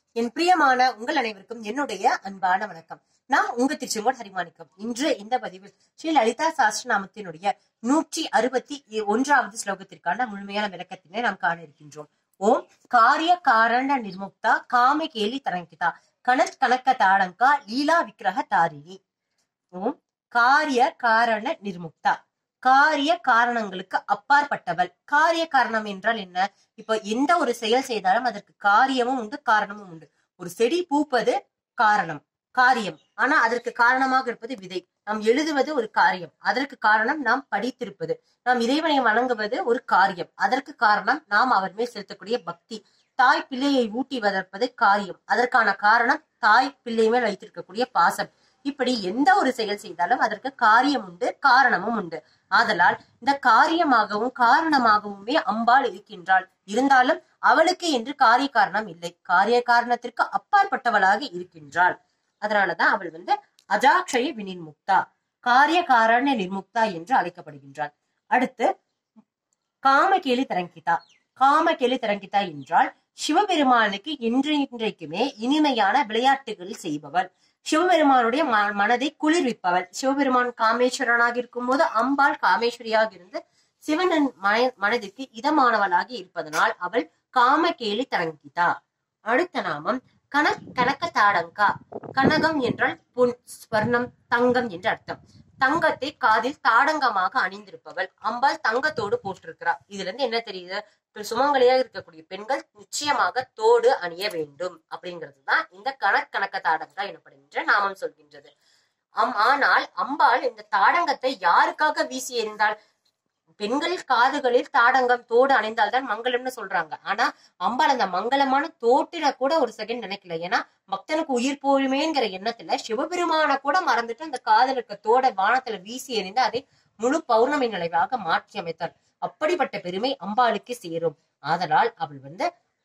என் பிரியமான உங்கள் அனைவருக்கும் என்னுடைய அன்பான வணக்கம் நான் உங்க திருச்செங்கோடு ஹரிமாணிக்கம் இன்று இந்த பதிவில் ஸ்ரீ லலிதா சாஸ்திரநாமத்தினுடைய நூற்றி அறுபத்தி ஒன்றாவது ஸ்லோகத்திற்கான முழுமையான விளக்கத்தினை நாம் காண இருக்கின்றோம் ஓம் காரிய காரண நிர்முக்தா காம கேலி தரங்கிதா கணத் கணக்க தாடங்கா லீலா விக்கிரக தாரிணி ஓம் காரிய காரண நிர்முக்தா காரிய காரணங்களுக்கு அப்பாற்பட்டவள் காரிய காரணம் என்றால் என்ன இப்ப எந்த ஒரு செயல் செய்தாலும் அதற்கு காரியமும் உண்டு காரணமும் உண்டு ஒரு செடி பூப்பது காரணம் காரியம் ஆனா அதற்கு காரணமாக இருப்பது விதை நாம் எழுதுவது ஒரு காரியம் அதற்கு காரணம் நாம் படித்திருப்பது நாம் இறைவனை வணங்குவது ஒரு காரியம் அதற்கு காரணம் நாம் அவர் மேல் செலுத்தக்கூடிய பக்தி தாய் பிள்ளையை ஊட்டி வளர்ப்பது காரியம் அதற்கான காரணம் தாய் பிள்ளை மேல் வைத்திருக்கக்கூடிய பாசம் இப்படி எந்த ஒரு செயல் செய்தாலும் அதற்கு காரியம் உண்டு காரணமும் உண்டு ஆதலால் இந்த காரியமாகவும் காரணமாகவுமே அம்பாள் இருக்கின்றாள் இருந்தாலும் அவளுக்கு என்று காரிய காரணம் இல்லை காரிய காரணத்திற்கு அப்பாற்பட்டவளாக இருக்கின்றாள் அதனாலதான் அவள் வந்து அஜாக்ஷய வினிர்முக்தா காரிய காரண நிர்முக்தா என்று அழைக்கப்படுகின்றாள் அடுத்து காமகேலி தரங்கிதா காமகேலி தரங்கிதா என்றால் சிவபெருமானுக்கு இன்றைக்குமே இனிமையான விளையாட்டுகள் செய்பவள் சிவபெருமானுடைய ம- மனதை குளிர்விப்பவள் சிவபெருமான் காமேஸ்வரனாக இருக்கும்போது அம்பாள் காமேஸ்வரியாக இருந்து சிவனின் மன- மனதிற்கு இதமானவளாக இருப்பதனால் அவள் காமகேலி தரங்கிதா அடுத்த நாமம் கன கனக தாடங்கா கனகம் என்றால் பொன் ஸ்வர்ணம் தங்கம் என்று அர்த்தம் தங்கத்தை காதில் தாடங்கமாக அணிந்திருப்பவள் அம்பாள் தங்கத்தோடு போட்டிருக்கிறார் இதுல இருந்து என்ன தெரியுது இப்ப சுமங்கலியாக இருக்கக்கூடிய பெண்கள் நிச்சயமாக தோடு அணிய வேண்டும் அப்படிங்கிறது தான் இந்த கணக்கணக்க தாடங்கா எனப்படுகின்ற நாமம் சொல்கின்றது அம் ஆனால் அம்பாள் இந்த தாடங்கத்தை யாருக்காக வீசி எறிந்தாள் பெண்கள் காதுகளில் தாடங்கம் தோடு அணிந்தால்தான் மங்களம்னு சொல்றாங்க ஆனா அம்பாள் அந்த மங்களமான தோட்டில கூட ஒரு செகண்ட் நினைக்கல ஏன்னா பக்தனுக்கு உயிர் போயுமேங்கிற எண்ணத்துல சிவபெருமான கூட மறந்துட்டு அந்த காதல் இருக்க தோட வானத்துல வீசி எறிந்து அதை முழு பௌர்ணமி நிலைவாக மாற்றி அமைத்தாள் அப்படிப்பட்ட பெருமை அம்பாளுக்கு சேரும் ஆதலால் அவள் வந்து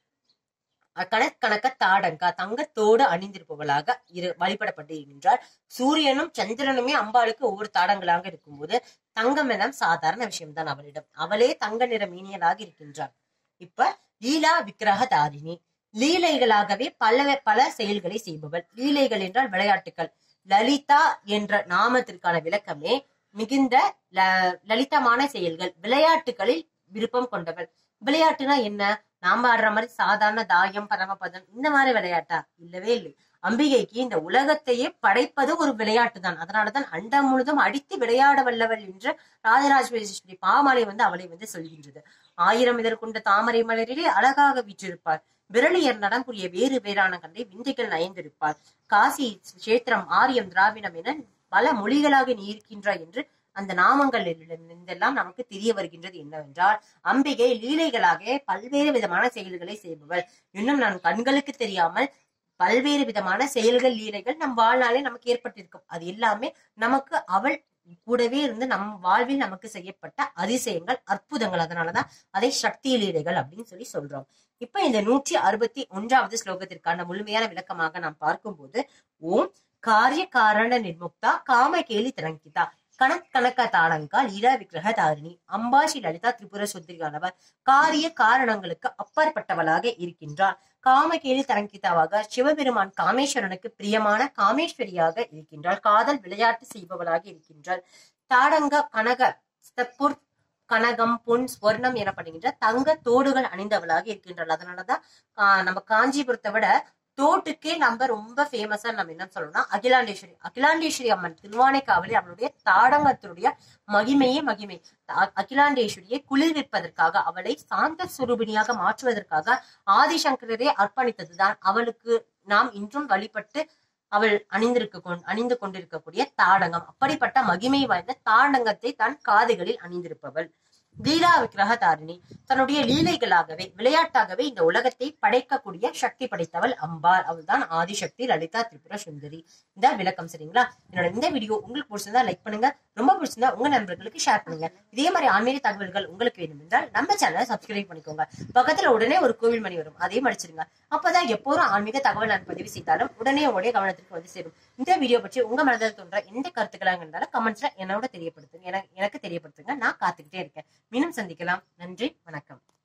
கணக்கணக்க தாடங்கா தங்கத்தோடு அணிந்திருப்பவளாக இரு வழிபடப்பட்டிருக்கின்றார் சூரியனும் சந்திரனுமே அம்பாளுக்கு ஒவ்வொரு தாடங்களாக இருக்கும்போது தங்கம் என சாதாரண விஷயம்தான் அவளிடம் அவளே தங்க நிற மீனியலாக இருக்கின்றாள் இப்ப லீலா விக்கிரக தாரிணி லீலைகளாகவே பல பல செயல்களை செய்பவள் லீலைகள் என்றால் விளையாட்டுகள் லலிதா என்ற நாமத்திற்கான விளக்கமே மிகுந்த ல- லலிதமான செயல்கள் விளையாட்டுகளில் விருப்பம் கொண்டவள் விளையாட்டுனா என்ன நாம ஆடுற மாதிரி சாதாரண தாயம் பரமபதம் இந்த மாதிரி விளையாட்டா இல்லவே இல்லை அம்பிகைக்கு இந்த உலகத்தையே படைப்பது ஒரு விளையாட்டு தான் அதனாலதான் அண்டம் முழுதும் அடித்து விளையாட வல்லவள் என்று ராஜராஜேஸ்வரி பாமாலை வந்து அவளை வந்து சொல்கின்றது ஆயிரம் இதழ் கொண்ட தாமரை மலரிலே அழகாக வீற்றிருப்பார் விரலியர் நடம் புரிய வேறு வேறான கண்டை விந்தைகள் நயந்திருப்பார் காசி கஷேத்திரம் ஆரியம் திராவிடம் என பல மொழிகளாக நீ இருக்கின்றாய் என்று அந்த நாமங்கள் இருந்தெல்லாம் நமக்கு தெரிய வருகின்றது என்னவென்றால் அம்பிகை லீலைகளாக பல்வேறு விதமான செயல்களை செய்பவள் இன்னும் நான் கண்களுக்கு தெரியாமல் பல்வேறு விதமான செயல்கள் லீலைகள் நம் வாழ்நாளே நமக்கு ஏற்பட்டிருக்கும் அது எல்லாமே நமக்கு அவள் கூடவே இருந்து நம் வாழ்வில் நமக்கு செய்யப்பட்ட அதிசயங்கள் அற்புதங்கள் அதனாலதான் அதை சக்தி லீலைகள் அப்படின்னு சொல்லி சொல்றோம் இப்ப இந்த நூற்றி அறுபத்தி ஒன்றாவது ஸ்லோகத்திற்கான முழுமையான விளக்கமாக நாம் பார்க்கும்போது ஓம் காரிய காரண நிர்முக்தா காமகேலி திரங்கிதா கணக் கணக்க தாளங்கா லீலா விக்கிரக தாரிணி அம்பாஷி லலிதா திரிபுர சுத்திரியானவர் காரிய காரணங்களுக்கு அப்பாற்பட்டவளாக இருக்கின்றார் காமகேலி தரங்கிதாவாக சிவபெருமான் காமேஸ்வரனுக்கு பிரியமான காமேஸ்வரியாக இருக்கின்றாள் காதல் விளையாட்டு செய்பவளாக இருக்கின்றாள் தாடங்க கனக ஸ்தப்புர் கனகம் பொன் ஸ்வர்ணம் எனப்படுகின்ற தங்க தோடுகள் அணிந்தவளாக இருக்கின்றாள் அதனாலதான் ஆஹ், நம்ம காஞ்சிபுரத்தை விட தோட்டுக்கே நம்ம ரொம்ப ஃபேமஸா நம்ம என்ன சொல்லணும்னா அகிலாண்டேஸ்வரி அகிலாண்டேஸ்வரி அம்மன் திருவானைக்காவலி அவளுடைய தாடங்கத்தினுடைய மகிமையே மகிமை அ- அகிலாண்டேஸ்வரியை குளிர்விப்பதற்காக அவளை சாந்த சுரூபிணியாக மாற்றுவதற்காக ஆதிசங்கரரே அர்ப்பணித்ததுதான் அவளுக்கு நாம் இன்றும் வழிபட்டு அவள் அணிந்திருக்க கொண்- அணிந்து கொண்டிருக்கக்கூடிய தாடங்கம் அப்படிப்பட்ட மகிமை வாய்ந்த தாடங்கத்தை தன் காதுகளில் அணிந்திருப்பவள் லீலா விக்கிரக தாரிணி தன்னுடைய லீலைகளாகவே விளையாட்டாகவே இந்த உலகத்தை படைக்கக்கூடிய சக்தி படைத்தவள் அம்பாள் அவள்தான் ஆதிசக்தி லலிதா திரிபுர சுந்தரி இந்த விளக்கம் சரிங்களா என்னோட இந்த வீடியோ உங்களுக்கு பிடிச்சிருந்தா லைக் பண்ணுங்க ரொம்ப பிடிச்சிருந்தா உங்க நண்பர்களுக்கு ஷேர் பண்ணுங்க இதே மாதிரி ஆன்மீக தகவல்கள் உங்களுக்கு வேணும் என்றால் நம்ம சேனலை சப்ஸ்கிரைப் பண்ணிக்கோங்க பக்கத்துல உடனே ஒரு கோவில் மணி வரும் அதையும் அடிச்சிருங்க அப்பதான் எப்போதும் ஆன்மீக தகவல் நான் பதிவு செய்தாலும் உடனே உடைய கவனத்திற்கு வந்து சேரும் இந்த வீடியோ பற்றி உங்க மனதில் தோன்ற எந்த கருத்துக்களாக இருந்தாலும் கமெண்ட்ஸ்ல என்னோட தெரியப்படுத்துங்க எனக்கு- எனக்கு தெரியப்படுத்துங்க நான் காத்துக்கிட்டே இருக்கேன் மீண்டும் சந்திக்கலாம் நன்றி வணக்கம்